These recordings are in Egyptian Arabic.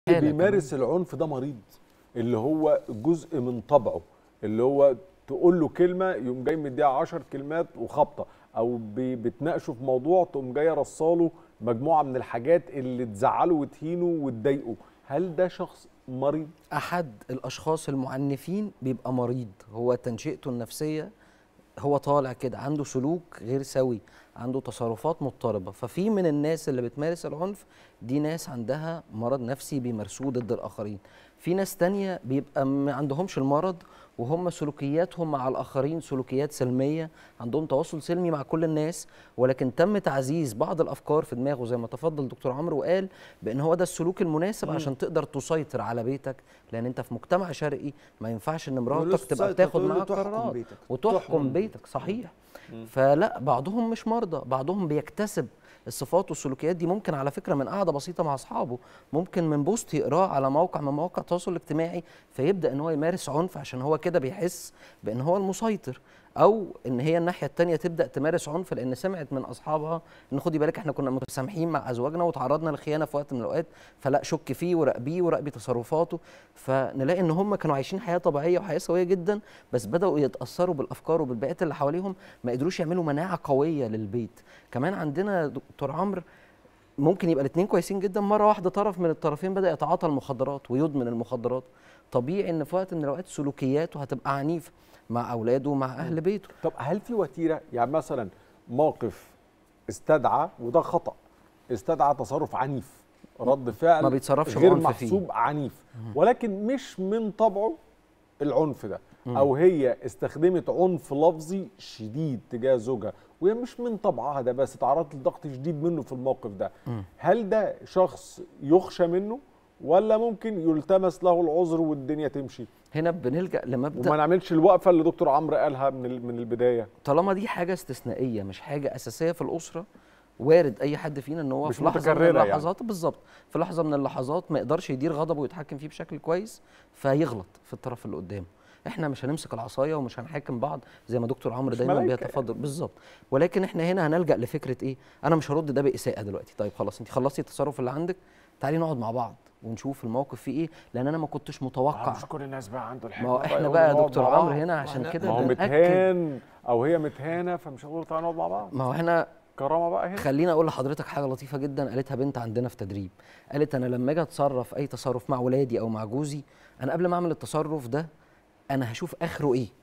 حالة بيمارس العنف ده مريض اللي هو جزء من طبعه اللي هو تقول له كلمه يقوم جاي مديها 10 كلمات وخبطه او بي- بتناقشه في موضوع تقوم جايه رصاله مجموعه من الحاجات اللي تزعله وتهينه وتضايقه هل ده شخص مريض احد الاشخاص المعنفين بيبقى مريض هو تنشئته النفسيه هو طالع كده عنده سلوك غير سوي عنده تصرفات مضطربه ففي من الناس اللي بتمارس العنف دي ناس عندها مرض نفسي بيمارسوه ضد الاخرين في ناس تانية بيبقى ما عندهمش المرض وهم سلوكياتهم مع الاخرين سلوكيات سلميه عندهم تواصل سلمي مع كل الناس ولكن تم تعزيز بعض الافكار في دماغه زي ما تفضل دكتور عمرو وقال بان هو ده السلوك المناسب عشان تقدر تسيطر على بيتك لان انت في مجتمع شرقي ما ينفعش ان مراتك تبقى تسيطر، بتاخد تقول له معاك تحكم قرارات بيتك. وتحكم تحكم بيتك صحيح فلا بعضهم مش مرضى بعضهم بيكتسب الصفات والسلوكيات دي ممكن على فكره من قعده بسيطه مع اصحابه ممكن من بوست يقراه على موقع من مواقع التواصل الاجتماعي فيبدا ان هو يمارس عنف عشان هو كده بيحس بان هو المسيطر او ان هي الناحيه الثانيه تبدا تمارس عنف لان سمعت من اصحابها ان خدي بالك احنا كنا متسامحين مع ازواجنا وتعرضنا للخيانه في وقت من الاوقات فلا شك فيه وراقبيه وراقبي تصرفاته فنلاقي ان هم كانوا عايشين حياه طبيعيه وحياه سويه جدا بس بداوا يتاثروا بالافكار وبالبيئات اللي حواليهم ما قدروش يعملوا مناعه قويه للبيت كمان عندنا دكتور عمرو ممكن يبقى الاثنين كويسين جدا مره واحده طرف من الطرفين بدا يتعاطى المخدرات ويدمن المخدرات طبيعي ان في وقت من الاوقات سلوكياته هتبقى عنيفه مع اولاده ومع اهل بيته طب هل في وتيره يعني مثلا موقف استدعى وده خطا استدعى تصرف عنيف رد فعل ما بيتصرفش غير بعنف فيه. محسوب عنيف ولكن مش من طبعه العنف ده او هي استخدمت عنف لفظي شديد تجاه زوجها وهي مش من طبعها ده بس اتعرضت لضغط شديد منه في الموقف ده هل ده شخص يخشى منه ولا ممكن يلتمس له العذر والدنيا تمشي هنا بنلجا لمبدا وما نعملش الوقفه اللي دكتور عمرو قالها من ال- من البدايه طالما دي حاجه استثنائيه مش حاجه اساسيه في الاسره وارد اي حد فينا ان هو مش في لحظه من متكررة يعني. اللحظات بالظبط في لحظه من اللحظات ما يقدرش يدير غضبه ويتحكم فيه بشكل كويس فيغلط في الطرف اللي قدامه احنا مش هنمسك العصايه ومش هنحاكم بعض زي ما دكتور عمرو مش دايما ملايكة بيتفضل بالظبط ولكن احنا هنا هنلجا لفكره ايه انا مش هرد ده باساءه دلوقتي طيب خلاص انت خلصتي التصرف اللي عندك تعالي نقعد مع بعض ونشوف الموقف فيه ايه لان انا ما كنتش متوقع مش كل الناس بقى عنده الحكمه ما هو احنا يقولوا بقى يا نقعد دكتور مع بعض. عمرو هنا عشان ما كده ما هو بنأكد متهان او هي متهانه فمش هقول تعالى نقعد مع بعض ما هو احنا كرامه بقى هنا خليني اقول لحضرتك حاجه لطيفه جدا قالتها بنت عندنا في تدريب قالت انا لما اجي اتصرف اي تصرف مع ولادي او مع جوزي انا قبل ما اعمل التصرف ده انا هشوف اخره ايه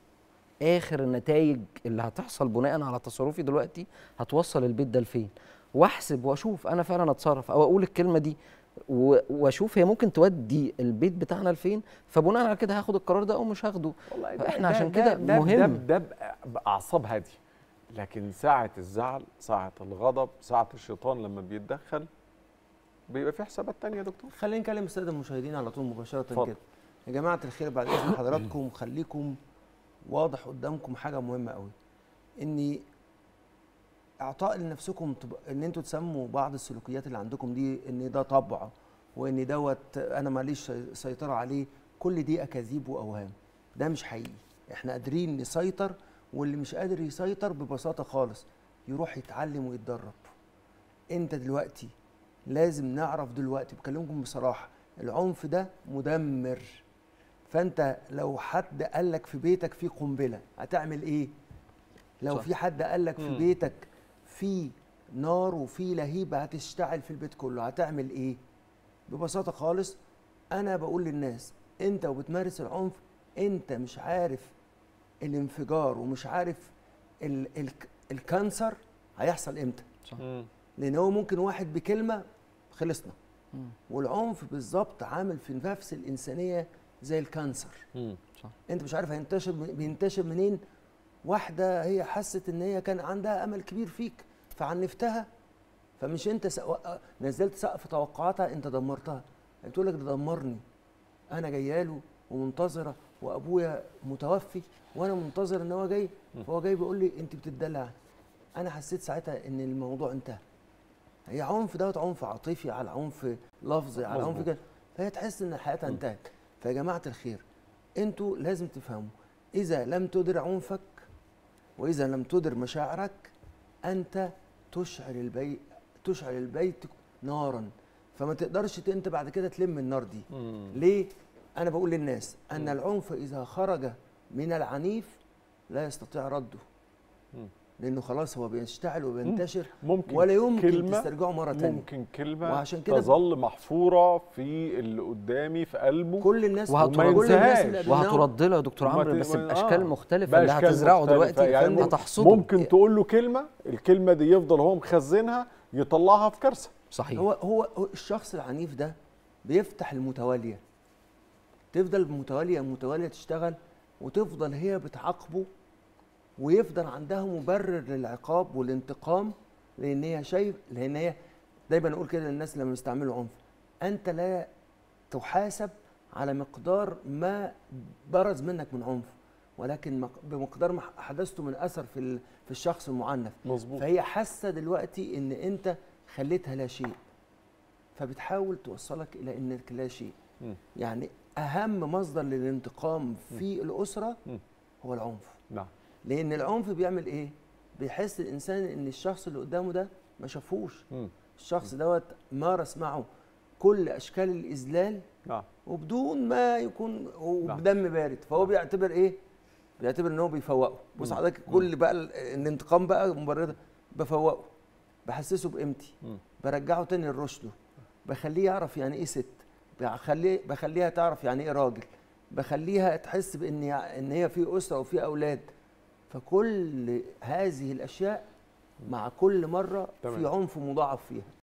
اخر النتائج اللي هتحصل بناء على تصرفي دلوقتي هتوصل البيت ده لفين واحسب واشوف انا فعلا اتصرف او اقول الكلمه دي و- واشوف هي ممكن تودي البيت بتاعنا لفين فبناء على كده هاخد القرار ده او مش هاخده والله ده- احنا ده- عشان ده- كده ده- مهم ده, ده بأ- باعصاب هاديه لكن ساعه الزعل ساعه الغضب ساعه الشيطان لما بيتدخل بيبقى في حسابات تانية يا دكتور خلينا نكلم الساده المشاهدين على طول مباشره اتفضل. كده يا جماعه الخير بعد اذن حضراتكم خليكم واضح قدامكم حاجه مهمه قوي ان اعطاء لنفسكم تب- ان انتوا تسموا بعض السلوكيات اللي عندكم دي ان ده طبع وان دوت انا ماليش سيطره عليه كل دي اكاذيب واوهام ده مش حقيقي احنا قادرين نسيطر واللي مش قادر يسيطر ببساطه خالص يروح يتعلم ويتدرب انت دلوقتي لازم نعرف دلوقتي بكلمكم بصراحه العنف ده مدمر فانت لو حد قال لك في بيتك في قنبله هتعمل ايه لو صح. في حد قال لك في مم. بيتك في نار وفي لهيب هتشتعل في البيت كله هتعمل ايه ببساطه خالص انا بقول للناس انت وبتمارس العنف انت مش عارف الانفجار ومش عارف ال ال الكانسر هيحصل امتى لان هو ممكن واحد بكلمه خلصنا مم. والعنف بالظبط عامل في النفس الانسانيه زي الكانسر صح. انت مش عارف هينتشر بينتشر منين واحده هي حست ان هي كان عندها امل كبير فيك فعنفتها فمش انت سق... نزلت سقف توقعاتها انت دمرتها بتقول لك ده دمرني انا جايه له ومنتظره وابويا متوفي وانا منتظر ان هو جاي فهو جاي بيقول لي انت بتدلع انا حسيت ساعتها ان الموضوع انتهى هي عنف دوت عنف عاطفي على عنف لفظي على عنف مظبوط. كده فهي تحس ان حياتها انتهت فيا جماعه الخير انتوا لازم تفهموا اذا لم تدر عنفك واذا لم تدر مشاعرك انت تشعل البيت تشعل البيت نارا فما تقدرش ت- انت بعد كده تلم النار دي مم. ليه انا بقول للناس ان العنف اذا خرج من العنيف لا يستطيع رده مم. لانه خلاص هو بيشتعل وبينتشر ممكن ولا يمكن كلمة تسترجعه مره تانية ممكن كلمه وعشان كده تظل محفوره في اللي قدامي في قلبه كل الناس وهترد- كل الناس ينساهاش. اللي قابلناها وهترد له يا دكتور وما عمرو ت- بس ما- باشكال آه. مختلفه اللي بأشكال هتزرعه مختلفة. دلوقتي يعني ممكن- هتحصده ممكن تقول له كلمه الكلمه دي يفضل هو مخزنها يطلعها في كارثه صحيح هو هو هو الشخص العنيف ده بيفتح المتواليه تفضل متواليه متواليه تشتغل وتفضل هي بتعاقبه ويفضل عندها مبرر للعقاب والانتقام لان هي شايف لان هي دايما اقول كده للناس لما بيستعملوا عنف انت لا تحاسب على مقدار ما برز منك من عنف ولكن مق- بمقدار ما حدثته من اثر في ال- في الشخص المعنف مظبوط فهي حاسه دلوقتي ان انت خليتها لا شيء فبتحاول توصلك الى انك لا شيء مم. يعني اهم مصدر للانتقام في الاسره مم. هو العنف نعم لان العنف بيعمل ايه بيحس الانسان ان الشخص اللي قدامه ده ما شافوش مم. الشخص دوت مارس معه كل اشكال الاذلال نعم وبدون ما يكون وبدم بارد فهو بيعتبر ايه بيعتبر ان هو بيفوقه بص مم. حضرتك كل بقى ال- الانتقام بقى مبرده بفوقه بحسسه بقيمتي مم. برجعه تاني لرشده بخليه يعرف يعني ايه ست بخليه بخليها تعرف يعني ايه راجل بخليها تحس بان يع- ان هي في اسره وفي اولاد فكل هذه الاشياء مع كل مره تمام. في عنف مضاعف فيها